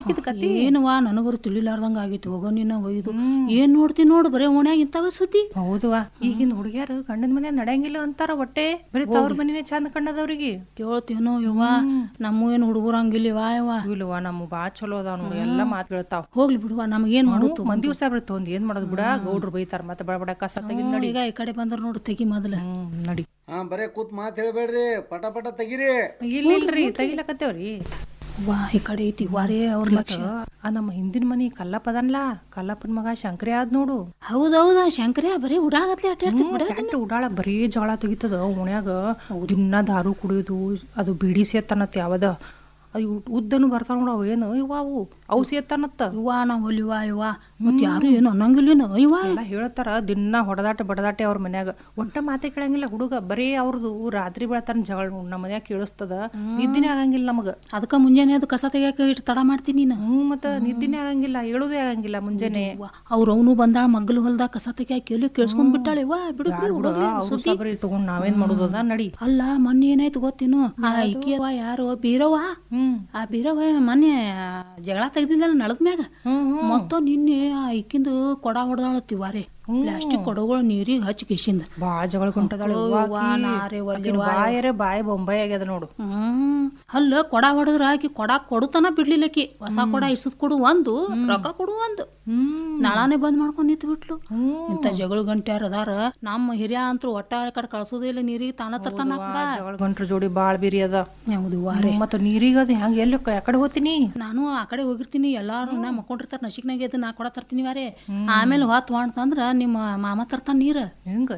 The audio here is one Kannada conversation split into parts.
ಆಕಿದ ಕತಿ ಏನವಾ ನನಗರು ತಿಳಿಲಾರ್ದಂಗ ಆಗೈತಿ ಹೋಗೋ ನಿನ್ನ ಒಯ್ದು ಏನ್ ನೋಡ್ತಿ ನೋಡು ಬರೇ ಓಣ್ಯಾಗ ಇಂತವ ಸುದ್ದಿ ಹೌದವಾ ಈಗಿನ ಹುಡುಗ್ಯಾರ ಗಂಡನ ಮನೆ ನಡೆಯಂಗಿಲ್ಲ ಅಂತಾರ ಒಟ್ಟೆ ಬರೀ ತವ್ರ ಮನಿನೇ ಚಂದ ಕಂಡದವ್ರಿಗೆ ಕೇಳ್ತೇನೋ ಯವ್ವ ನಮ್ಮ ಏನು ಹುಡುಗರಂಗಿಲ್ಲವಾ ಯವ್ವ ಇಲ್ವಾ ನಮ್ಮ ಬಾ ಚಲೋ ಅದಾವ ನೋಡಿ ಎಲ್ಲಾ ಮಾತು ಕೇಳ್ತಾವ ಹೋಗ್ಲಿ ಬಿಡುವ ನಮಗೇನ್ ಮಾಡುತ್ತು ಮಂದಿ ದಿವಸ ತೊಂದ್ ಏನ್ ಮಾಡೋದು ಬಿಡ ಗೌಡ್ರು ಬೈತಾರ ಮತ್ತೆ ಬಡ ಬಡ ಕಸ ತೆಗಿದ್ ನಡಿ ಈಗ ಈ ಕಡೆ ಬಂದ್ರ ನೋಡು ತೆಗಿ ಮೊದಲ ಹ್ಮ್ ನಡಿ ಹಾ ಬರೇ ಕೂತ್ ಮಾತು ಹೇಳ್ಬೇಡ್ರಿ ಪಟ ಪಟ ತೆಗಿರಿ ಇಲ್ಲ ಇಲ್ರಿ ತೆಗಿಲಕತ್ತೇವ್ರಿ ವಾ ಈ ಕಡೆ ಐತಿ ವಾರೇ ಅವ್ರ ಲಕ್ಷ ಆ ನಮ್ಮ ಹಿಂದಿನ ಮನಿ ಕಲ್ಲಪ್ಪ ಅದನ್ಲ ಕಲ್ಲಪ್ಪನ ಮಗ ಶಂಕರಿ ಆದ್ ನೋಡು ಹೌದೌದ ಶಂಕರ್ಯ ಬರೀ ಉಡಾಗತ್ಲೆ ಅಟ್ಟಾಡ್ತಿ ಬಿಡ ಕೆಟ್ಟ ಉಡಾಳ ಬರೀ ಜಗಳ ತೆಗಿತದ ಓಣ್ಯಾಗ ದಿನ ದಾರು ಕುಡಿಯೋದು ಅದು ಬಿಡಿ ಸೇತನತ್ ಯಾವದ ಅದು ಉದ್ದನು ಬರ್ತಾವ ನೋಡು ಅವು ಏನು ಇವ ಅವು ಅವು ಸೇತನತ್ತ ಇವ್ವ ನಾ ಹೊಲಿವ ಇವ್ವ ಮತ್ ಯಾರು ಏನು ಅನ್ನಂಗಿಲ್ಲೇನ ಇವ್ವ ಎಲ್ಲ ಹೇಳ್ತಾರ ದಿನ ಹೊಡೆದಾಟ ಬಡದಾಟೆ ಅವ್ರ ಮನ್ಯಾಗ ಒಟ್ಟ ಮಾತೆ ಕೇಳಂಗಿಲ್ಲ ಹುಡುಗ ಬರೀ ಅವ್ರದ್ದು ರಾತ್ರಿ ಬೆಳತಾನ ಜಗಳ ನೋಡ್ ನಮ್ಮ ಮನ್ಯಾಗ ಕೇಳಿಸ್ತದ ನಿದ್ದಿನೇ ಆಗಂಗಿಲ್ಲ ನಮಗ ಅದಕ್ಕ ಮುಂಜಾನೆ ಅದು ಕಸ ತೆಗಿಯಾಕ ಇಟ್ಟು ತಡ ಮಾಡ್ತೀನಿ ನೀನು ಹ್ಞೂ ಮತ್ತ ನಿದ್ದಿನೇ ಆಗಂಗಿಲ್ಲ ಹೇಳುದೇ ಆಗಂಗಿಲ್ಲ ಮುಂಜಾನೆ ಅವ್ರ ಅವನು ಬಂದಾಳ ಮಗ್ಗಲು ಹೊಲ್ದಾಗ ಕಸ ತೆಗಿಯಾಕ ಎಲ್ಲಿ ಕೇಳಿಸ್ಕೊಂಡ್ ಬಿಟ್ಟಾಳ ಇವ್ವ ಬಿಡು ಬಿಡು, ಬಿಡು, ಹೋಗ್ಲಿ, ಅವ್ರು ಸುದ್ದಿ ಸಬರಿ ತಗೊಂಡ್ ನಾವೇನ್ ಮಾಡೋದದ ನಡಿ ಅಲ್ಲ ಮೊನ್ನೆ ಏನಾಯ್ತು ಗೊತ್ತೇನು ಆ ಇಕ್ಕಿಯವ ಯಾರು ಬೀರವ್ವ ಹ್ಮ್ ಆ ಬೀರವ್ವ ಮೊನ್ನೆ ಜಗಳ ತೆಗ್ದಿದ್ದಲ್ಲ ನಳದ ಮ್ಯಾಗ ಹ್ಮ್ ಮತ್ತ ನಿನ್ನೆ ಆ ಇಕ್ಕಿಂದು ಕೊಡ ಹೊಡೆದಾಳತ್ತಿವಾರೆ ಪ್ಲಾಸ್ಟಿಕ್ ಕೊಡಗಳು ನೀರಿಗೆ ಹಚ್ಚಿ ಕಿಶಿಂದ ಬಾ ಜಗಳ ಕೊಂಟದಾಳ ಅವ್ವ, ನಾರೇ ಒಲ್ಲೆವ್ವ. ಬಾಯರೆ ಬಾಯಿ ಬೊಂಬಾಯಿ ಆಗ್ಯದ ನೋಡು ಹ್ಮ್ ಅಲ್ಲ ಕೊಡ ಹೊಡೆದ್ರ ಆಕಿ ಕೊಡ ಕೊಡುತನ ಬಿಡ್ಲಿಲ್ಲಕಿ ಹೊಸ ಕೊಡ ಇಸದ್ ಕೊಡು ಒಂದು ರೊಕ್ಕ ಕೊಡು ಒಂದು ಹ್ಮ್ ನಾಳಾನೆ ಬಂದ್ ಮಾಡ್ಕೊಂಡ್ ನಿಂತು ಬಿಟ್ಲು ಇಂತ ಜಗಳ ಗಂಟ್ಯಾರ ಅದಾರ ನಮ್ಮ ಹಿರಿಯ ಅಂತೂ ಒಟ್ಟ ಆ ಕಡೆ ಕಳ್ಸೋದೇ ಇಲ್ಲ ನೀರಿಗೆ ತಾನ ತರ್ತಾನ ವಾ, ಜಗಳ ಗಂಟ್ರ ಜೋಡಿ ಬಾಳ್ ಬಿರಿ ಅದ ಹೌದು ವಾರೆ ಮತ್ತ ನೀರಿಗ ಅದ ಹೆಂಗ ಎಲ್ಲಿ ಯಾಕಡೆ ಹೋಗ್ತೀನಿ ನಾನು ಆ ಕಡೆ ಹೋಗಿರ್ತೀನಿ ಎಲ್ಲಾರು ನಾ ಮಕ್ಕೊಂಡಿರ್ತಾರ ನಶಿಕ್ನಾಗ ಎದ್ದು ನಾ ಕೊಡ ತರ್ತೀನಿ ವಾರೆ ಆಮೇಲೆ ಹೊತ್ತು ಹೊಂಟಂದ್ರ ನಿಮ್ಮ ಮಾಮ ತರ್ತಾನ ನೀರ ಹೆಂಗ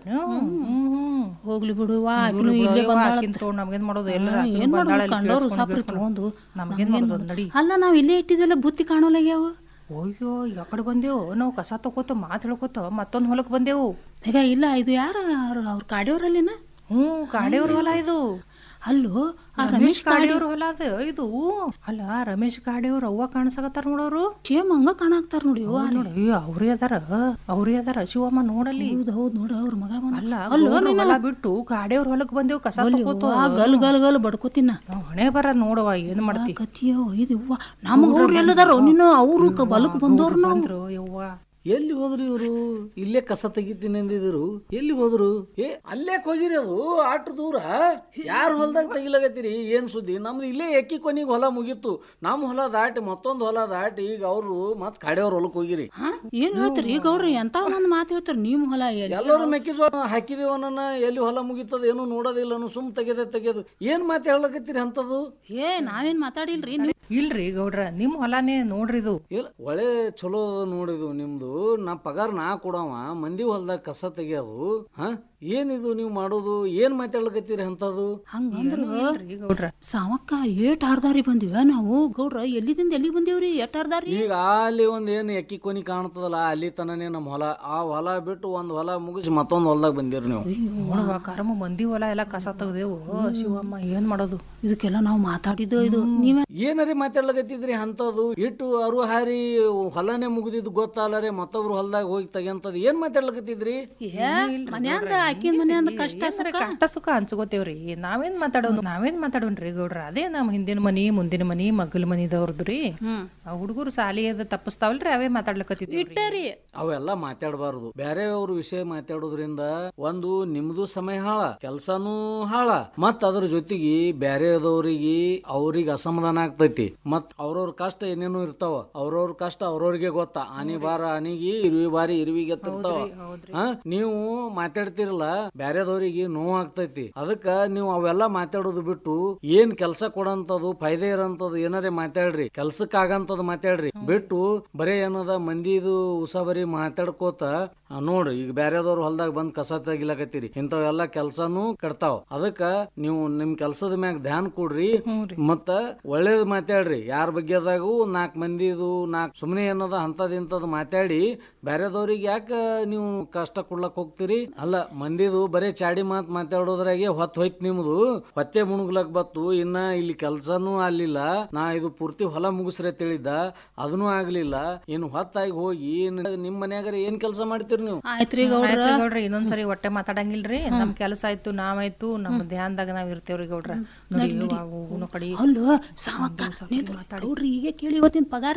ಹ್ಮ್ ಹೋಗ್ಲಿ ಬಿಡುವಾ ಆಕಿನೂ ಇಲ್ಲೇ ಬಂದಾಳ ತಗೊಂಡ್ ನಮ್ಗೇನ್ ಮಾಡೋದು ಎಲ್ಲ ಏನ್ ಮಾಡೋದು ಕಂಡೋರು ಸಾಪ್ರಿ ತಗೊಂಡು ನಮ್ಗೇನ್ ಮಾಡೋದು ನಡಿ ಅಲ್ಲ ನಾವ್ ಇಲ್ಲೇ ಇಟ್ಟಿದ್ದೆಲ್ಲ ಬುತ್ತಿ ಕಾಣೋಲಾಗ್ಯಾವ ಅಯ್ಯೋ ಯಾಕಡೆ ಬಂದೇವು ನಾವು ಕಸ ತಗೋತ ಮಾತ್ ಹೇಳ್ಕೊತ ಮತ್ತೊಂದ್ ಹೊಲಕ್ ಬಂದೇವು ಈಗ ಇಲ್ಲ ಇದು ಯಾರ ಅವ್ರ ಕಾಡಿಯವ್ರಲ್ಲಿನ ಹ್ಞೂ ಕಾಡೆಯವ್ರ ಹೊಲ ಇದು ಅಲ್ಲೋ ಆ ರಮೇಶ್ ಕಾಡೆಯವ್ರ ಹೊಲ ಅದು ಇದು ಅಲ್ಲ ರಮೇಶ್ ಕಾಡೆಯವ್ರ ಅವ್ವ ಕಾಣಿಸಕತ್ತಾರ ನೋಡೋರು ಸೇಮ್ ಹಂಗ ಕಾಣಾಕ್ತಾರ ನೋಡಿ ಅವ್ವ. ನೋಡಿ ಅಯ್ಯೋ ಅವ್ರೇ ಅದಾರ ಅವ್ರೇ ಅದಾರ ಶಿವಮ್ಮ ನೋಡಲ್ಲಿ ಹೌದ್ ಹೌದ್ ನೋಡ ಅವ್ರ ಮಗ ಬಂದ ಅಲ್ಲ ಗೌಡ್ರ ಹೊಲ ಬಿಟ್ಟು ಕಾಡೆಯವ್ರ ಹೊಲಕ್ ಬಂದೇವು ಕಸ ತಗೋತ ಗಲ್ ಗಲ್ ಗಲ್ ಬಡ್ಕೋತಿನ ನಾವ್ ಹಣೆ ಬರ ನೋಡವ ಏನ್ ಮಾಡ್ತಿ ಕತಿಯೋ ಇದು ಅವ್ವ ನಮ್ಮ ಊರ್ ಎಲ್ಲದಾರೋ ನೀನು ಅವ್ರು ಕ- ಬಲಕ್ ಬಂದವ್ರು ನಾವು ಬಂದ್ರು ಯವ್ವ ಎಲ್ಲಿ ಹೋದ್ರು ಇವರು ಇಲ್ಲೇ ಕಸ ತೆಗಿತೀನಿ ಅಂದಿದ್ರು ಎಲ್ಲಿ ಹೋದ್ರು ಏ ಅಲ್ಲೇ ಹೋಗಿರಿ ಅದು ಆಟ ದೂರ ಯಾರು ಹೊಲದಾಗ ತೆಗಿಲಾಗತ್ತೀರಿ ಏನ್ ಸುದ್ದಿ ನಮ್ದು ಇಲ್ಲೇ ಎಕ್ಕಿ ಕೊನಿಗೆ ಹೊಲ ಮುಗೀತು ನಮ್ಮ ಹೊಲ ದಾಟಿ ಮತ್ತೊಂದು ಹೊಲ ದಾಟಿ ಈಗ ಅವರು ಮತ್ ಕಡೆಯವ್ರ ಹೊಲಕ್ ಹೋಗಿರಿ ಹಾ ಏನ್ ಹೇಳ್ತೀರಿ ಈಗ ಅವ್ರಿ ಎಂತ ಒಂದ್ ಮಾತು ಹೇಳ್ತಾರ ನೀವು ಹೊಲ ಎಲ್ಲಿ ಎಲ್ಲರೂ ಮೆಕ್ಕೆಜೋಳ ಹಾಕಿದೇವನ್ನ ಎಲ್ಲಿ ಹೊಲ ಮುಗಿತದ ಏನು ನೋಡೋದಿಲ್ಲ ಅನ್ನೋ ಸುಮ್ ತೆಗೆದೆ ತೆಗೆದು ಏನ್ ಮಾತು ಹೇಳಕತ್ತೀರಿ ಅಂತದು ಏ ನಾವೇನ್ ಮಾತಾಡಿಲ್ರಿ ನೀವ್- ಇಲ್ರಿ ಗೌಡ್ರ ನಿಮ್ ಹೊಲಾನೇ ನೋಡ್ರಿ ಇದು ಇಲ್ಲ ಒಳ್ಳೆ ಚಲೋ ಅದ ನೋಡಿದು ನಿಮ್ದು ನಾ ಪಗಾರ ನಾ ಕೊಡವ ಮಂದಿ ಹೊಲ್ದಾಗ ಕಸ ತೆಗಿಯೋದು ಹಾ ಏನಿದು ನೀವು ಮಾಡೋದು ಏನ್ ಮಾತಾಡ್ಲಕತ್ತೀರಿ ಅಂತದು ಹಂಗಂದ್ರ ಇಲ್ರಿ ಗೌಡ್ರ ಸಾವಕ್ಕ ಏಟ್ ಆರ್ದಾರಿ ಬಂದಿವ ನಾವು ಗೌಡ್ರ ಎಲ್ಲಿದಿಂದ ಎಲ್ಲಿಗೆ ಬಂದೇವ್ರಿ ಎಟ್ ಆರ್ದಾರಿ ಈಗ ಅಲ್ಲಿ ಒಂದ್ ಏನ್ ಎಕ್ಕಿ ಕೊನಿ ಕಾಣ್ತದಲ್ಲ ಅಲ್ಲಿ ತನನೇ ನಮ್ಮ ಹೊಲ ಆ ಹೊಲ ಬಿಟ್ಟು ಒಂದ್ ಹೊಲ ಮುಗಿಸಿ ಮತ್ತೊಂದ್ ಹೊಲ್ದಾಗ ಬಂದಿರಿ ನೀವು ನೋಡುವ ಕರ್ಮ ಮಂದಿ ಹೊಲ ಎಲ್ಲ ಕಸ ತೆಗ್ದೇವು ಶಿವಮ್ಮ ಏನ್ ಮಾಡೋದು ಇದಕ್ಕೆಲ್ಲ ನಾವು ಮಾತಾಡಿದ್ದು ಇದು ನೀವೇ ಏನರಿ ಮಾತಾಡ್ಲಕತ್ತಿದ್ರಿ ಅಂತದು ಇಟ್ಟು ಅರು ಹಾರಿ ಹೊಲನೇ ಮುಗಿದಿದ್ದು ಗೊತ್ತಲ್ಲರೆ ಮತ್ತೊಬ್ರು ಹೊಲ್ದಾಗ ಹೋಗಿ ತೆಗಿಯಂತದ್ ಏನ್ ಮಾತಾಡ್ಲಕತ್ತಿದ್ರಿ ಏ ಮನ್ಯಾಂದ ಆಕಿನ ಮನ್ಯಾಂದ ಕಷ್ಟ ಏನ್ರ ಕಷ್ಟ ಸುಖ ಹಂಚ್ಕೋತೇವ್ರಿ ನಾವೇನ್ ಮಾತಾಡೋದು ನಾವೇನ್ ಮಾತಾಡೋನ್ರಿ ಗೌಡ್ರ ಅದೇ ನಮ್ ಹಿಂದಿನ ಮನಿ ಮುಂದಿನ ಮನಿ ಮಗ್ಗಲ ಮನಿದವ್ರದ್ರಿ ಹ್ಮ್ ಆ ಹುಡುಗರು ಸಾಲಿ ಅದ ತಪ್ಪಿಸ್ತಾವಲ್ರಿ ಅವೇ ಮಾತಾಡ್ಲಕತ್ತಿದ್ವಿ ಇಟ್ಟರಿ ಅವೆಲ್ಲ ಮಾತಾಡಬಾರದು ಬೇರೆಯವ್ರ ವಿಷಯ ಮಾತಾಡೋದ್ರಿಂದ ಒಂದು ನಿಮ್ದು ಸಮಯ ಹಾಳ ಕೆಲ್ಸನೂ ಹಾಳ ಮತ್ ಅದ್ರ ಜೊತೆಗೆ ಬೇರೆದವ್ರಿಗೆ ಅವ್ರಿಗೆ ಅಸಮಾಧಾನ ಆಗ್ತೈತಿ ಮತ್ ಅವ್ರವ್ರ ಕಷ್ಟ ಏನೇನು ಇರ್ತಾವ ಅವ್ರವ್ರ ಕಷ್ಟ ಅವ್ರವ್ರಿಗೆ ಗೊತ್ತಾ ಆನಿ ಬಾರ ಆನಿಗೆ ಇರುವಿ ಬಾರಿ ಇರುವಿಗೆ ಎತ್ತಿರ್ತಾವ ಹಾ ನೀವು ಮಾತಾಡ್ತಿರಲ್ಲ ಬ್ಯಾರೆದವ್ರಿಗೆ ನೋವು ಆಗ್ತೈತಿ ಅದಕ್ಕ ನೀವು ಅವೆಲ್ಲ ಮಾತಾಡೋದು ಬಿಟ್ಟು ಏನ್ ಕೆಲ್ಸ ಕೊಡಂತದು ಫೈದೆ ಇರೋಂಥದ್ದು ಏನಾರೇ ಮಾತಾಡ್ರಿ ಕೆಲ್ಸಕ್ ಆಗಂತದ್ ಮಾತಾಡ್ರಿ ಬಿಟ್ಟು ಬರೇ ಏನದ ಮಂದಿದು ಉಸಾಬರಿ ಮಾತಾಡ್ಕೋತ ಆ, ನೋಡ್ರಿ ಈಗ ಬ್ಯಾರೆದವ್ರ ಹೊಲ್ದಾಗ ಬಂದ್ ಕಸ ತೆಗಿಲಕತ್ತೀರಿ ಇಂಥವೆಲ್ಲ ಕೆಲ್ಸನೂ ಕೆಡ್ತಾವ ಅದಕ್ಕ ನೀವು ನಿಮ್ ಕೆಲ್ಸದ ಮ್ಯಾಗ ಧ್ಯಾನ ಕೊಡ್ರಿ ಮತ್ತ ಒಳ್ಳೇದ್ ಮಾತಾಡ್ರಿ ಯಾರ ಬಗ್ಗೆದಾಗೂ ನಾಲ್ಕ್ ಮಂದಿದು ನಾಲ್ಕ್ ಸುಮ್ನೆ ಏನದ ಅಂತದ್ ಇಂಥದ್ ಮಾತಾಡಿ ಬ್ಯಾರೆದವ್ರಿಗೆ ಯಾಕ ನೀವು ಕಷ್ಟ ಕೊಡ್ಲಕ್ ಹೋಗ್ತೀರಿ ಅಲ್ಲ ಮಂದಿದು ಬರೇ ಚಾಡಿ ಮಾತ್ ಮಾತಾಡೋದ್ರಾಗೆ ಹೊತ್ ಹೋಯ್ತ್ ನಿಮ್ದು ಹೊತ್ತೆ ಮುಣುಗ್ಲಕ್ ಬತ್ತು ಇನ್ನ ಇಲ್ಲಿ ಕೆಲ್ಸನೂ ಆಗ್ಲಿಲ್ಲ ನಾ ಇದು ಪೂರ್ತಿ ಹೊಲ ಮುಗಿಸ್ರೆ ತಿಳಿದ್ದ ಅದನ್ನೂ ಆಗ್ಲಿಲ್ಲ ಇನ್ನು ಹೊತ್ತಾಗಿ ಹೋಗಿ ನ- ನಿಮ್ ಮನ್ಯಾಗಾರ ಏನ್ ಕೆಲಸ ಮಾಡ್ತೀರಿ ನೀವು ಆಯ್ತ್ರಿ ಗೌಡ್ರ ಆಯ್ತು ಗೌಡ್ರಿ ಇನ್ನೊಂದ್ಸರಿ ಹೊಟ್ಟೆ ಮಾತಾಡಂಗಿಲ್ರಿ ನಮ್ ಕೆಲಸ ಆಯ್ತು ನಾವಾಯ್ತು ನಮ್ಮ ಧ್ಯಾನದಾಗ ನಾವ್ ಇರ್ತೇವ್ರಿ ಗೌಡ್ರ ನೋಡಿ ಹೋಗುನು ಕಡಿ ಅಲ್ಲೋ ಸಾವಕ್ಕ ಗೌಡ್ರಿ ಈಗ ಕೇಳಿ ಇವತ್ತಿನ ಪಗಾರ